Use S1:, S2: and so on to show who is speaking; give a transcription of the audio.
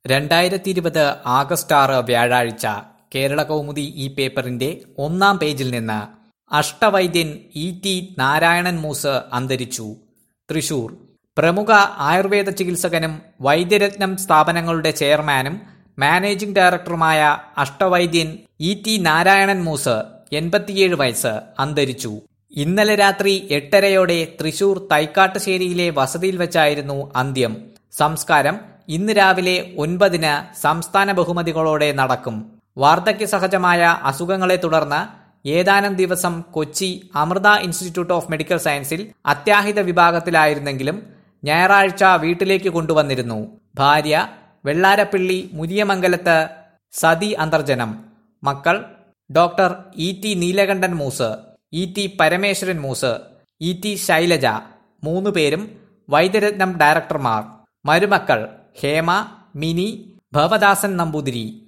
S1: രണ്ടായിരത്തി ഇരുപത് ആഗസ്റ്റ് ആറ് വ്യാഴാഴ്ച കേരള കൗമുദി ഈ പേപ്പറിന്റെ ഒന്നാം പേജിൽ നിന്ന് അഷ്ടവൈദ്യൻ ഇ ടി നാരായണൻ മൂസ് അന്തരിച്ചു തൃശൂർ പ്രമുഖ ആയുർവേദ ചികിത്സകനും വൈദ്യരത്നം സ്ഥാപനങ്ങളുടെ ചെയർമാനും മാനേജിംഗ് ഡയറക്ടറുമായ അഷ്ടവൈദ്യൻ ഇ ടി നാരായണൻ മൂസ് എൺപത്തിയേഴ് വയസ്സ് അന്തരിച്ചു ഇന്നലെ രാത്രി എട്ടരയോടെ തൃശൂർ തൈക്കാട്ടുശ്ശേരിയിലെ വസതിയിൽ വെച്ചായിരുന്നു അന്ത്യം സംസ്കാരം ഇന്ന് രാവിലെ ഒൻപതിന് സംസ്ഥാന ബഹുമതികളോടെ നടക്കും വാർദ്ധക്യ സഹജമായ അസുഖങ്ങളെ തുടർന്ന് ഏതാനും ദിവസം Kochi Amrita institute of medical സയൻസിൽ അത്യാഹിത വിഭാഗത്തിലായിരുന്നെങ്കിലും ഞായറാഴ്ച വീട്ടിലേക്ക് കൊണ്ടുവന്നിരുന്നു ഭാര്യ വെള്ളാരപ്പള്ളി മുരിയമംഗലത്ത് സതി അന്തർജനം മക്കൾ doctor E T Neelakandan Mooss E T Parameswaran Mooss E T Shailaja മൂന്നു പേരും വൈദ്യരത്നം ഡയറക്ടർമാർ മരുമക്കൾ ഹേമ മിനി ഭവദാസൻ നമ്പൂതിരി